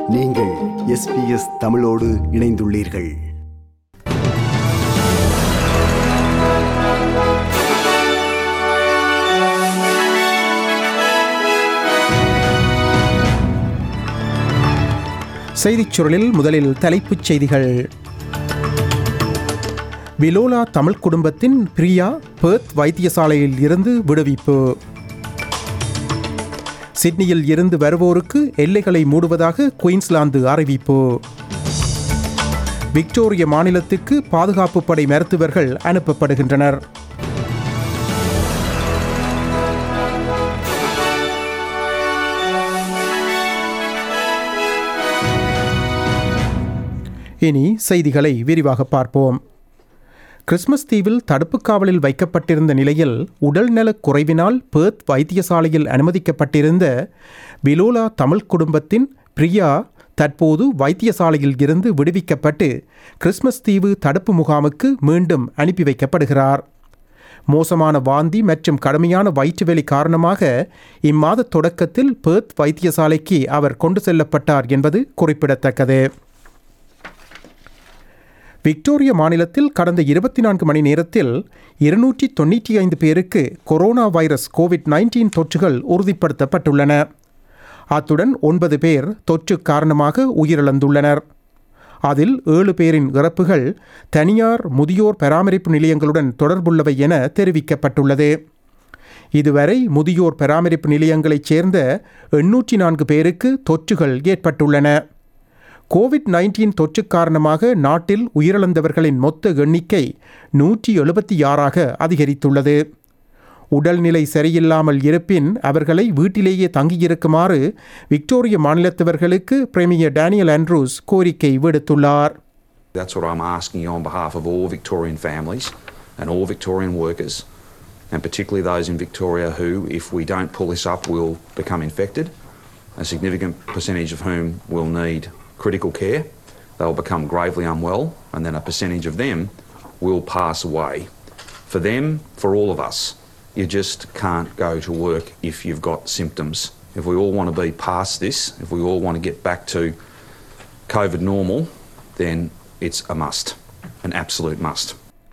நீங்கள் எஸ்பிஎஸ் தமிழோடு இணைந்துள்ளீர்கள் செய்திச் சுருளில் முதலில் தலைப்புச் செய்திகள் விலோலா தமிழ் குடும்பத்தின் பிரியா பேர்த் வைத்தியசாலையில் இருந்து விடுவிப்பு சிட்னியில் இருந்து வருவோருக்கு எல்லைகளை மூடுவதாக குயின்ஸ்லாந்து அறிவிப்பு விக்டோரிய மாநிலத்திற்கு பாதுகாப்பு படை மருத்துவர்கள் அனுப்பப்படுகின்றனர் இனி செய்திகளை விரிவாக பார்ப்போம் கிறிஸ்மஸ் தீவில் தடுப்புக் காவலில் வைக்கப்பட்டிருந்த நிலையில் உடல்நலக் குறைவினால் பேர்த் வைத்தியசாலையில் அனுமதிக்கப்பட்டிருந்த விலோலா தமிழ் குடும்பத்தின் பிரியா தற்போது வைத்தியசாலையில் இருந்து விடுவிக்கப்பட்டு கிறிஸ்மஸ் தீவு தடுப்பு முகாமுக்கு மீண்டும் அனுப்பி வைக்கப்படுகிறார் மோசமான வாந்தி மற்றும் கடுமையான வயிற்றுவலி காரணமாக இம்மாத தொடக்கத்தில் பேர்த் வைத்தியசாலைக்கு அவர் கொண்டு செல்லப்பட்டார் என்பது குறிப்பிடத்தக்கது விக்டோரிய மாநிலத்தில் கடந்த இருபத்தி நான்கு மணி நேரத்தில் இருநூற்றி தொண்ணூற்றி ஐந்து பேருக்கு கொரோனா வைரஸ் கோவிட் நைன்டீன் தொற்றுகள் உறுதிப்படுத்தப்பட்டுள்ளன அத்துடன் ஒன்பது பேர் தொற்று காரணமாக உயிரிழந்துள்ளனர் அதில் ஏழு பேரின் இறப்புகள் தனியார் முதியோர் பராமரிப்பு நிலையங்களுடன் தொடர்புள்ளவை என தெரிவிக்கப்பட்டுள்ளது இதுவரை முதியோர் பராமரிப்பு நிலையங்களைச் சேர்ந்த எண்ணூற்றி நான்கு பேருக்கு தொற்றுகள் ஏற்பட்டுள்ளன கோவிட் நைன்டீன் தொற்று காரணமாக நாட்டில் உயிரிழந்தவர்களின் மொத்த எண்ணிக்கை நூற்றி எழுபத்தி ஆறாக அதிகரித்துள்ளது உடல்நிலை சரியில்லாமல் இருப்பின் அவர்களை வீட்டிலேயே தங்கியிருக்குமாறு விக்டோரிய மாநிலத்தவர்களுக்கு பிரேமியர் டேனியல் ஆண்ட்ரூஸ் கோரிக்கை விடுத்துள்ளார் That's what I'm asking you on behalf of all Victorian families and all Victorian workers, and particularly those in Victoria who, if we don't pull this up, will become infected, a significant percentage of whom will need critical care. They'll become gravely unwell, and then a percentage of them will pass away. For them, for all of us, you just can't go to work if you've got symptoms. If we all want to be past this, if we all want to get back to COVID normal, then it's a must, an absolute must.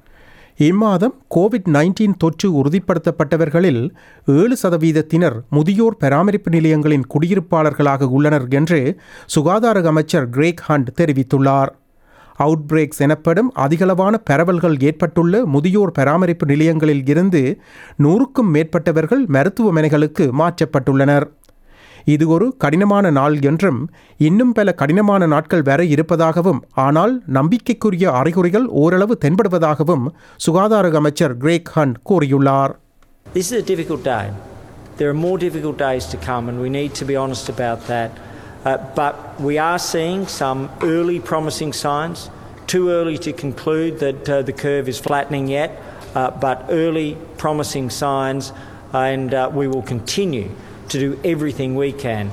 இம்மாதம் Covid nineteen தொற்று உறுதிப்படுத்தப்பட்டவர்களில் ஏழு சதவீதத்தினர் முதியோர் பராமரிப்பு நிலையங்களின் குடியிருப்பாளர்களாக உள்ளனர் என்று சுகாதார அமைச்சர் கிரேக் ஹண்ட் தெரிவித்துள்ளார் அவுட்பிரேக்ஸ் எனப்படும் அதிகளவான பரவல்கள் ஏற்பட்டுள்ள முதியோர் பராமரிப்பு நிலையங்களில் இருந்து நூறுக்கும் மேற்பட்டவர்கள் மருத்துவமனைகளுக்கு மாற்றப்பட்டுள்ளனர் இது ஒரு கடினமான நாள் என்றும் இன்னும் பல கடினமான நாட்கள் வர இருப்பதாகவும் ஆனால் நம்பிக்கைக்குரிய அறிகுறிகள் ஓரளவு தென்படுவதாகவும் சுகாதார அமைச்சர் கிரேக் ஹண்ட் கூறியுள்ளார் This is a difficult day. There are more difficult days to come, and we need to be honest about that. Uh, but we are seeing some early promising signs. Too early to conclude that uh, the curve is flattening yet, uh, but early promising signs, and uh, we will continue to do everything we can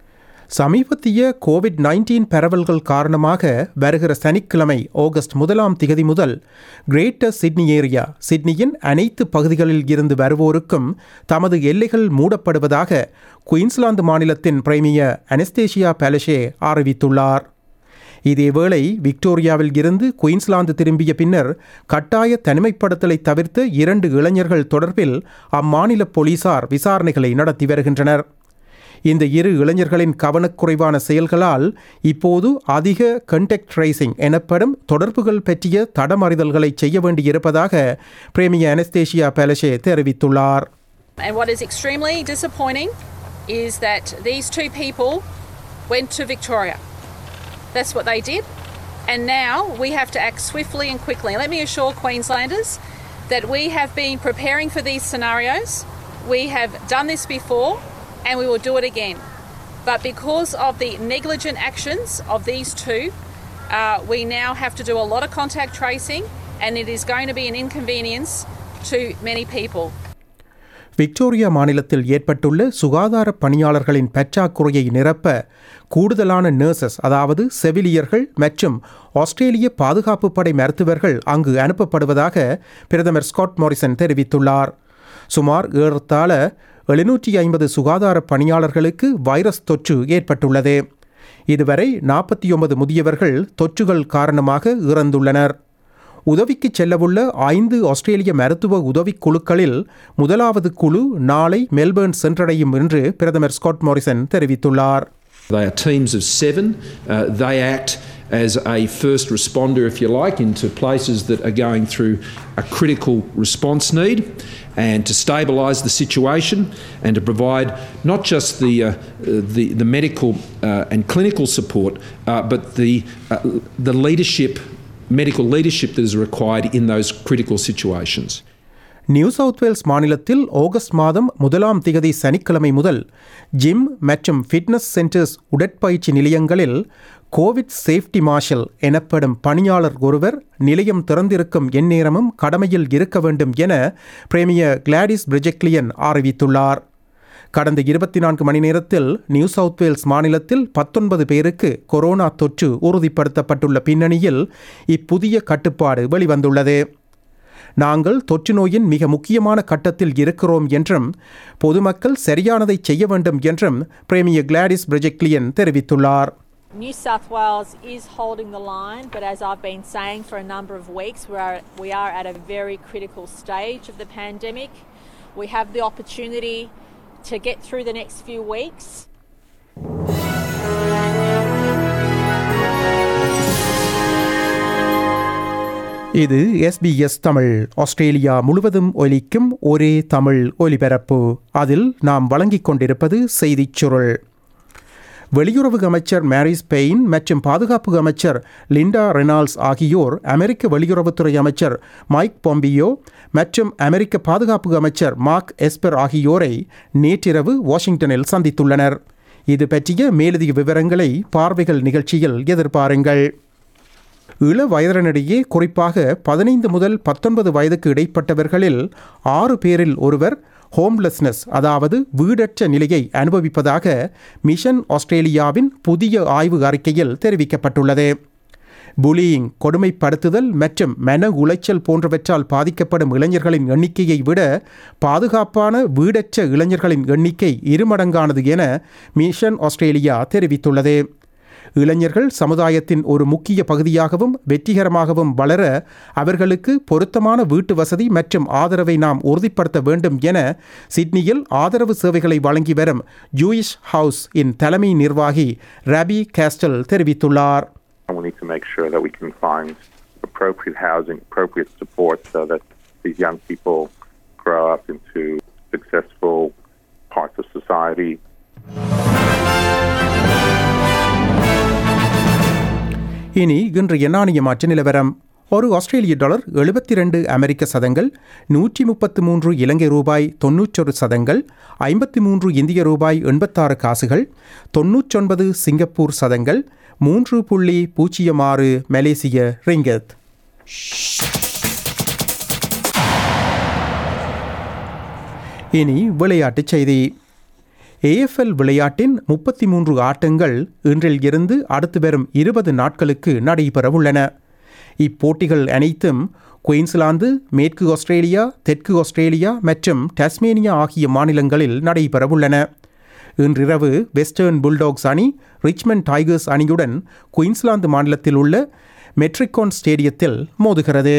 சமீபத்திய Covid nineteen பரவல்கள் காரணமாக வருகிற சனிக்கிழமை August முதலாம் திகதி முதல் greater Sydney area சிட்னியின் அனைத்து பகுதிகளில் இருந்து வருவோருக்கும் தமது எல்லைகள் மூடப்படுவதாக குயின்ஸ்லாந்து மாநிலத்தின் பிரைமியர் அனஸ்தேஷியா பேலஷே அறிவித்துள்ளார் இதேவேளை விக்டோரியாவில் இருந்து குயின்ஸ்லாந்து திரும்பிய பின்னர் கட்டாய தனிமைப்படுத்தலை தவிர்த்த இரண்டு இளைஞர்கள் தொடர்பில் அம்மாநில போலீசார் விசாரணைகளை நடத்தி வருகின்றனர் இந்த இரு இளைஞர்களின் கவனக்குறைவான செயல்களால் இப்போது அதிக கண்டெக்ட் ட்ரேசிங் எனப்படும் தொடர்புகள் பற்றிய தடமறிதல்களை செய்ய வேண்டியிருப்பதாக பிரேமிய அனஸ்தேஷியா பேலஷே தெரிவித்துள்ளார் And what is extremely disappointing is that these two people went to Victoria. That's what they did. And now we have to act swiftly and quickly. And let me assure Queenslanders that we have been preparing for these scenarios. We have done this before and we will do it again. But because of the negligent actions of these two, uh, we now have to do a lot of contact tracing and it is going to be an inconvenience to many people. Victoria மாநிலத்தில் ஏற்பட்டுள்ள சுகாதார பணியாளர்களின் பற்றாக்குறையை நிரப்ப கூடுதலான nurses அதாவது செவிலியர்கள் மற்றும் ஆஸ்திரேலிய பாதுகாப்பு படை மருத்துவர்கள் அங்கு அனுப்பப்படுவதாக பிரதமர் ஸ்காட் மோரிசன் தெரிவித்துள்ளார் சுமார் ஏறத்தாழ எழுநூற்றி ஐம்பது சுகாதார பணியாளர்களுக்கு வைரஸ் தொற்று ஏற்பட்டுள்ளது இதுவரை நாற்பத்தி ஒன்பது முதியவர்கள் தொற்றுகள் காரணமாக இறந்துள்ளனர் உதவிக்கு செல்லவுள்ள ஐந்து ஆஸ்திரேலிய மருத்துவ உதவிக் குழுக்களில் முதலாவது குழு நாளை மெல்பேர்ன் சென்றடையும் என்று பிரதமர் ஸ்காட் மாரிசன் தெரிவித்துள்ளார் They are teams of seven. Uh, they act as a first responder, if you like, into places that are going through a critical response need and to stabilise the situation and to provide not just the, uh, the, the medical uh, and clinical support, uh, but the, uh, the leadership, medical leadership that is required in those critical situations. New South Wales மாநிலத்தில் August மாதம் முதலாம் திகதி சனிக்கிழமை முதல் gym மற்றும் fitness centres உடற்பயிற்சி நிலையங்களில் Covid safety marshal எனப்படும் பணியாளர் ஒருவர் நிலையம் திறந்திருக்கும் எந்நேரமும் கடமையில் இருக்க வேண்டும் என பிரேமியர் கிளாடிஸ் பிரிஜெக்லியன் அறிவித்துள்ளார் கடந்த இருபத்தி நான்கு மணி நேரத்தில் நியூ சவுத் வேல்ஸ் மாநிலத்தில் பத்தொன்பது பேருக்கு கொரோனா தொற்று உறுதிப்படுத்தப்பட்டுள்ள பின்னணியில் இப்புதிய கட்டுப்பாடு வெளிவந்துள்ளது நாங்கள் தொற்று நோயின் மிக முக்கியமான கட்டத்தில் இருக்கிறோம் என்றும் பொதுமக்கள் சரியானதை செய்ய வேண்டும் என்றும் பிரேமியர் கிளாடிஸ் பிரிஜெக்லியன் தெரிவித்துள்ளார் New South Wales is holding the line, but as I've been saying for a number of weeks, we are, we are at a very critical stage of the pandemic. We have the opportunity to get through the next few weeks. இது SBS Tamil Australia முழுவதும் ஒலிக்கும் ஒரே தமிழ் ஒலிபரப்பு அதில் நாம் வழங்கிக் கொண்டிருப்பது செய்திச் சுருள் வெளியுறவு அமைச்சர் மேரிஸ் பெயின் மற்றும் பாதுகாப்பு அமைச்சர் லிண்டா ரெனால்ட்ஸ் ஆகியோர் அமெரிக்க வெளியுறவுத்துறை அமைச்சர் மைக் பொம்பியோ மற்றும் அமெரிக்க பாதுகாப்பு அமைச்சர் மார்க் எஸ்பர் ஆகியோரை நேற்றிரவு வாஷிங்டனில் சந்தித்துள்ளனர் இது பற்றிய மேலதிக விவரங்களை பார்வைகள் நிகழ்ச்சியில் எதிர்பாருங்கள் இள வயதினரிடையே குறிப்பாக பதினைந்து முதல் பத்தொன்பது வயதுக்கு இடைப்பட்டவர்களில் ஆறு பேரில் ஒருவர் ஹோம்லெஸ்னஸ் அதாவது வீடற்ற நிலையை அனுபவிப்பதாக மிஷன் ஆஸ்திரேலியாவின் புதிய ஆய்வு அறிக்கையில் தெரிவிக்கப்பட்டுள்ளது புலியிங் கொடுமைப்படுத்துதல் மற்றும் மன உளைச்சல் போன்றவற்றால் பாதிக்கப்படும் இளைஞர்களின் எண்ணிக்கையை விட பாதுகாப்பான வீடற்ற இளைஞர்களின் எண்ணிக்கை இருமடங்கானது என மிஷன் ஆஸ்திரேலியா தெரிவித்துள்ளது இளைஞர்கள் சமுதாயத்தின் ஒரு முக்கிய பகுதியாகவும் வெற்றிகரமாகவும் வளர அவர்களுக்கு பொருத்தமான வீட்டு வசதி மற்றும் ஆதரவை நாம் உறுதிப்படுத்த வேண்டும் என சிட்னியில் ஆதரவு சேவைகளை வழங்கி வரும் ஜூயிஷ் ஹவுஸ் இன் தலைமை நிர்வாகி ரபி கேஸ்டல் தெரிவித்துள்ளார் And we need to make sure that we can find appropriate housing, appropriate support so that these young people grow up into successful parts of society. இனி இன்றைய நாணய மாற்று நிலவரம் ஒரு ஆஸ்திரேலிய டாலர் எழுபத்தி ரெண்டு அமெரிக்க சதங்கள் நூற்றி முப்பத்து மூன்று இலங்கை ரூபாய் தொன்னூற்றொரு சதங்கள் ஐம்பத்தி மூன்று இந்திய ரூபாய் எண்பத்தாறு காசுகள் தொன்னூற்றொன்பது சிங்கப்பூர் சதங்கள் மூன்று புள்ளி பூஜ்ஜியம் ஆறு மலேசிய ரிங்கத் இனி விளையாட்டுச் செய்தி ஏஎஃப்எல் விளையாட்டின் முப்பத்தி மூன்று ஆட்டங்கள் இன்றில் இருந்து அடுத்து வரும் இருபது நாட்களுக்கு நடைபெறவுள்ளன இப்போட்டிகள் அனைத்தும் குயின்ஸ்லாந்து மேற்கு ஆஸ்திரேலியா தெற்கு ஆஸ்திரேலியா மற்றும் டஸ்மேனியா ஆகிய மாநிலங்களில் நடைபெறவுள்ளன இன்றிரவு வெஸ்டர்ன் புல்டாக்ஸ் அணி ரிச்மண்ட் டைகர்ஸ் அணியுடன் குயின்ஸ்லாந்து மாநிலத்தில் உள்ள மெட்ரிகான் ஸ்டேடியத்தில் மோதுகிறது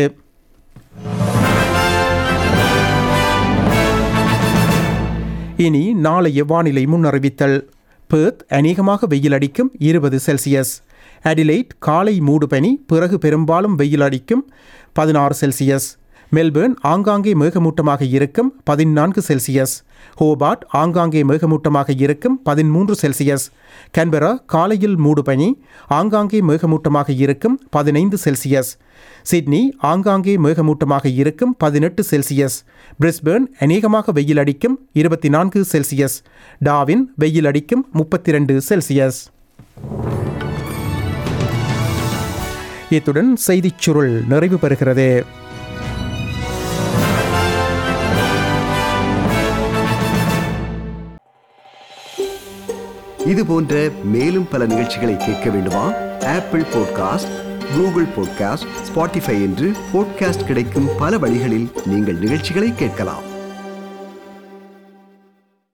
இனி நாளைய வானிலை முன்னறிவித்தல் பேர்த் அநேகமாக வெயில் அடிக்கும் இருபது செல்சியஸ் அடிலைட் காலை மூடுபனி பிறகு பெரும்பாலும் வெயில் அடிக்கும் பதினாறு செல்சியஸ் மெல்பேர்ன் ஆங்காங்கே மேகமூட்டமாக இருக்கும் பதினான்கு செல்சியஸ் ஹோபார்ட் ஆங்காங்கே மேகமூட்டமாக இருக்கும் பதிமூன்று செல்சியஸ் கேன்பரா காலையில் மூடுபனி ஆங்காங்கே மேகமூட்டமாக இருக்கும் பதினைந்து செல்சியஸ் சிட்னி ஆங்காங்கே மேகமூட்டமாக இருக்கும் பதினெட்டு செல்சியஸ் பிரிஸ்பேர்ன் அநேகமாக வெயில் அடிக்கும் இருபத்தி நான்கு செல்சியஸ் டாவின் வெயில் அடிக்கும் முப்பத்தி ரெண்டு செல்சியஸ் இத்துடன் செய்திச் சுருள் நிறைவு பெறுகிறது இது போன்ற மேலும் பல நிகழ்ச்சிகளை கேட்க வேண்டுமா Apple podcast Google podcast Spotify என்று பாட்காஸ்ட் கிடைக்கும் பல வழிகளில் நீங்கள் நிகழ்ச்சிகளை கேட்கலாம்